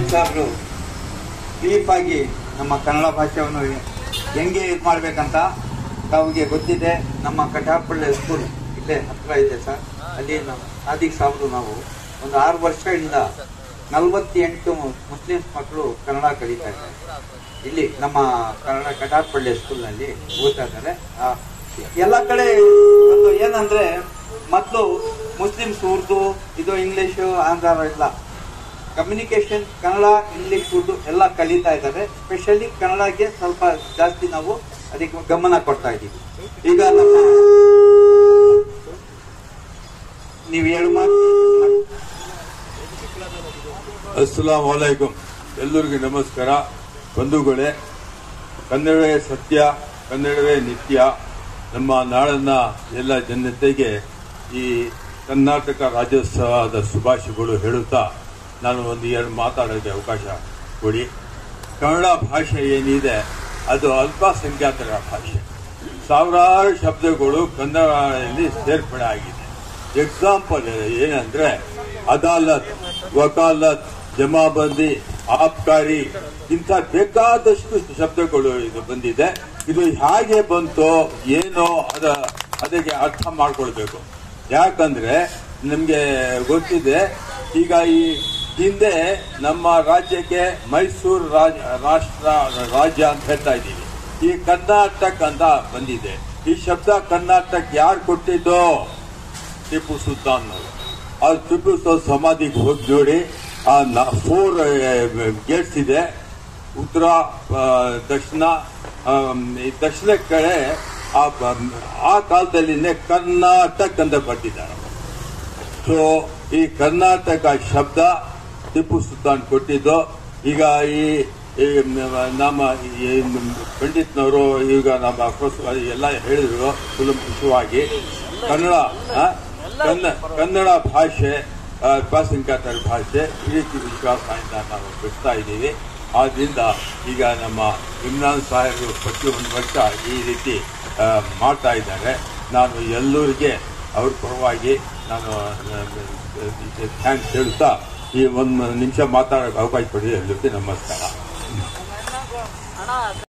ಸಾಹೇಬ್ರು ಡೀಪ್ ಆಗಿ ನಮ್ಮ ಕನ್ನಡ ಭಾಷೆಯನ್ನು ಹೆಂಗೆ ಇದು ಮಾಡ್ಬೇಕಂತ ತಾವಿಗೆ ಗೊತ್ತಿದೆ ನಮ್ಮ ಕಟಾಪಳ್ಳಿ ಸ್ಕೂಲ್ ಇಲ್ಲೇ ಹತ್ರ ಇದೆ ಸರ್ ಅಲ್ಲಿ ನಾವು ಸಾದಿಕ್ ಸಾಬ್ರು ನಾವು ಒಂದು ಆರು ವರ್ಷದಿಂದ ನಲವತ್ತೆಂಟು ಮುಸ್ಲಿಮ್ಸ್ ಮಕ್ಕಳು ಕನ್ನಡ ಕಲಿತಾ ಇದ್ದಾರೆ ಇಲ್ಲಿ ನಮ್ಮ ಕನ್ನಡ ಕಟಾಪಳ್ಳಿ ಸ್ಕೂಲ್ನಲ್ಲಿ ಓದ್ತಾ ಇದ್ದಾರೆ ಆ, ಎಲ್ಲ ಕಡೆ ಒಂದು ಏನಂದ್ರೆ ಮೊದಲು ಮುಸ್ಲಿಮ್ಸ್ ಉರ್ದು ಇದು ಇಂಗ್ಲಿಷು ಆಂಧ್ರ ಇಲ್ಲ ಕಮ್ಯುನಿಕೇಶನ್ ಕನ್ನಡ ಇಂಗ್ಲಿಷ್ ಉರ್ದು ಎಲ್ಲ ಕಲಿತಾ ಇದ್ದಾರೆ ಸ್ಪೆಷಲಿ ಕನ್ನಡಕ್ಕೆ ಸ್ವಲ್ಪ ಜಾಸ್ತಿ ನಾವು ಅದಕ್ಕೆ ಗಮನ ಕೊಡ್ತಾ ಇದ್ದೀವಿ ಈಗ ನಮ್ಮ ನೀವು ಹೇಳು ಮಾತು ಅಸ್ಸಲಾಂ ವಲೈಕುಂ ಎಲ್ಲರಿಗೂ ನಮಸ್ಕಾರ ಬಂಧುಗಳೇ ಕನ್ನಡವೇ ಸತ್ಯ ಕನ್ನಡವೇ ನಿತ್ಯ ನಮ್ಮ ನಾಡನ್ನ ಎಲ್ಲ ಜನತೆಗೆ ಈ ಕರ್ನಾಟಕ ರಾಜ್ಯೋತ್ಸವದ ಶುಭಾಶಯಗಳು ಹೇಳುತ್ತಾ ನಾನು ಒಂದು ಎರಡು ಮಾತಾಡೋಕ್ಕೆ ಅವಕಾಶ ಕೊಡಿ ಕನ್ನಡ ಭಾಷೆ ಏನಿದೆ ಅದು ಅಲ್ಪಸಂಖ್ಯಾತರ ಭಾಷೆ ಸಾವಿರಾರು ಶಬ್ದಗಳು ಕನ್ನಡದಲ್ಲಿ ಸೇರ್ಪಡೆ ಆಗಿದೆ ಎಕ್ಸಾಂಪಲ್ ಏನಂದ್ರೆ ಅದಾಲತ್ ವಕಾಲತ್ ಜಮಾಬಂದಿ ಆಬ್ಕಾರಿ ಇಂಥ ಬೇಕಾದಷ್ಟು ಶಬ್ದಗಳು ಇದು ಬಂದಿದೆ ಇದು ಹೇಗೆ ಬಂತೋ ಏನೋ ಅದ ಅದಕ್ಕೆ ಅರ್ಥ ಮಾಡ್ಕೊಳ್ಬೇಕು ಯಾಕಂದ್ರೆ ನಮ್ಗೆ ಗೊತ್ತಿದೆ ಈಗ ಈ ಹಿಂದೆ ನಮ್ಮ ರಾಜ್ಯಕ್ಕೆ ಮೈಸೂರು ರಾಜ ರಾಷ್ಟ್ರ ರಾಜ್ಯ ಅಂತ ಹೇಳ್ತಾ ಇದ್ದೀವಿ ಈ ಕರ್ನಾಟಕ ಅಂತ ಬಂದಿದೆ ಈ ಶಬ್ದ ಕರ್ನಾಟಕ ಯಾರು ಕೊಟ್ಟಿದ್ದೋ ಟಿಪ್ಪು ಸುಲ್ತಾನ್ ಅವರು ಆ ಟಿಪ್ಪು ಸುಲ್ತಾನ್ ಸಮಾಧಿಗೆ ಹೋಗಿ ನೋಡಿ ಆ ಫೋರ್ ಗೇಟ್ಸ್ ಇದೆ ಉತ್ತರ ಆ, ದಕ್ಷಿಣ ಆಮ್, ಈ ದಕ್ಷಿಣ ಕಡೆ ಆ ಬ- ಆ ಕಾಲದಲ್ಲಿನೇ ಕರ್ನಾಟಕ ಅಂತ ಬರ್ತಿದ್ದಾರೆ ಸೊ ಈ ಕರ್ನಾಟಕ ಶಬ್ದ ಟಿಪ್ಪು ಸುಲ್ತಾನ್ ಕೊಟ್ಟಿದ್ದು ಈಗ ಈ ಈ ನಮ್ಮ ಈ ಪಂಡಿತ್ನವರು ಈಗ ನಮ್ಮ ಅಫ್ಕೋರ್ಸ್ ಎಲ್ಲ ಹೇಳಿದ್ರು ಸುಲಭವಾಗಿ ಕನ್ನಡ ಆ, ಕನ್ನ- ಕನ್ನಡ ಭಾಷೆ ಆ, ಅಲ್ಪಸಂಖ್ಯಾತರ ಭಾಷೆ ಈ ರೀತಿ ವಿಶ್ವಾಸದಿಂದ ನಾವು ಬಿಡ್ತಾ ಇದ್ದೀವಿ ಆದ್ರಿಂದ ಈಗ ನಮ್ಮ ಇಮ್ರಾನ್ ಸಾಹೇಬರು ಪ್ರತಿಯೊಂದು ವರ್ಷ ಈ ರೀತಿ ಆ, ಮಾಡ್ತಾ ಇದ್ದಾರೆ ನಾನು ಎಲ್ಲರಿಗೆ ಅವ್ರ ಪರವಾಗಿ ನಾನು ಥ್ಯಾಂಕ್ಸ್ ಹೇಳುತ್ತಾ ಈ ಒಂದು ನಿಮಿಷ ಮಾತಾಡೋಕೆ ಅವಕಾಶ ಪಡೆದು ಎಲ್ಲರಿಗೂ ನಮಸ್ಕಾರ